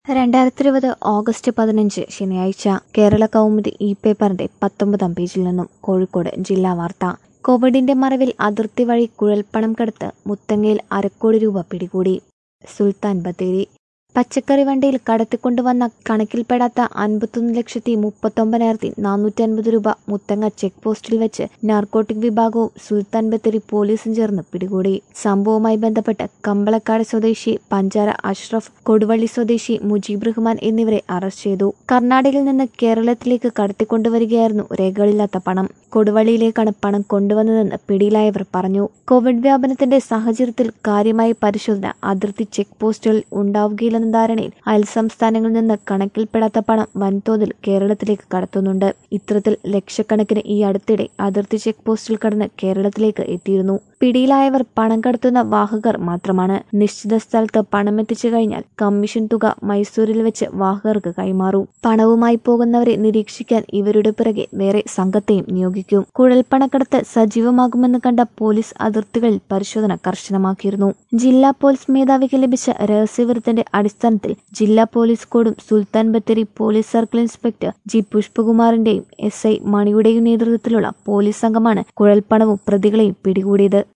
രണ്ടായിരത്തി ഇരുപത് ഓഗസ്റ്റ് പതിനഞ്ച് ശനിയാഴ്ച കേരള കൗമുദി ഇ പേപ്പറിന്റെ പത്തൊമ്പതാം പേജിൽ നിന്നും കോഴിക്കോട് ജില്ലാ വാർത്ത കോവിഡിന്റെ മറവിൽ അതിർത്തി വഴി കുഴൽപ്പണം കടത്ത് മുത്തങ്ങയിൽ അരക്കോടി രൂപ പിടികൂടി സുൽത്താൻ ബത്തേരി പച്ചക്കറി വണ്ടിയിൽ കടത്തിക്കൊണ്ടുവന്ന കണക്കിൽപ്പെടാത്ത അൻപത്തൊന്ന് ലക്ഷത്തി മുപ്പത്തൊമ്പതിനായിരത്തി നാനൂറ്റി അൻപത് രൂപ മുത്തങ്ങ ചെക്ക് പോസ്റ്റിൽ വെച്ച് നാർക്കോട്ടിക് വിഭാഗവും സുൽത്താൻ ബത്തേരി പോലീസും ചേർന്ന് പിടികൂടി സംഭവവുമായി ബന്ധപ്പെട്ട് കമ്പളക്കാട് സ്വദേശി പഞ്ചാര അഷ്റഫ് കൊടുവള്ളി സ്വദേശി മുജീബ് റഹ്മാൻ എന്നിവരെ അറസ്റ്റ് ചെയ്തു കർണാടകയിൽ നിന്ന് കേരളത്തിലേക്ക് കടത്തിക്കൊണ്ടുവരികയായിരുന്നു രേഖകളില്ലാത്ത പണം കൊടുവള്ളിയിലേക്കാണ് പണം കൊണ്ടുവന്നതെന്ന് പിടിയിലായവർ പറഞ്ഞു കോവിഡ് വ്യാപനത്തിന്റെ സാഹചര്യത്തിൽ കാര്യമായ പരിശോധന അതിർത്തി ചെക്ക് പോസ്റ്റുകളിൽ ഉണ്ടാവുകയില്ലെന്ന ധാരണയിൽ അയൽ സംസ്ഥാനങ്ങളിൽ നിന്ന് കണക്കിൽപ്പെടാത്ത പണം വൻതോതിൽ കേരളത്തിലേക്ക് കടത്തുന്നുണ്ട് ഇത്തരത്തിൽ ലക്ഷക്കണക്കിന് ഈ അടുത്തിടെ അതിർത്തി ചെക്ക് പോസ്റ്റിൽ കടന്ന് കേരളത്തിലേക്ക് എത്തിയിരുന്നു പിടിയിലായവർ പണം കടത്തുന്ന വാഹകർ മാത്രമാണ് നിശ്ചിത സ്ഥലത്ത് പണമെത്തിച്ചു കഴിഞ്ഞാൽ കമ്മീഷൻ തുക മൈസൂരിൽ വെച്ച് വാഹകർക്ക് കൈമാറും പണവുമായി പോകുന്നവരെ നിരീക്ഷിക്കാൻ ഇവരുടെ പിറകെ വേറെ സംഘത്തെയും നിയോഗിക്കും കുഴൽപ്പണക്കടത്ത് സജീവമാകുമെന്ന് കണ്ട പോലീസ് അതിർത്തികളിൽ പരിശോധന കർശനമാക്കിയിരുന്നു ജില്ലാ പോലീസ് മേധാവിക്ക് ലഭിച്ച രഹസ്യവിവരത്തിന്റെ അടിസ്ഥാനത്തിൽ ജില്ലാ പോലീസ് കോഡും Sultan Bathery police circle inspector G പുഷ്പകുമാറിന്റെയും എസ് ഐ മണിയുടെയും നേതൃത്വത്തിലുള്ള പോലീസ് സംഘമാണ് കുഴൽപ്പണവും പ്രതികളെയും പിടികൂടിയത്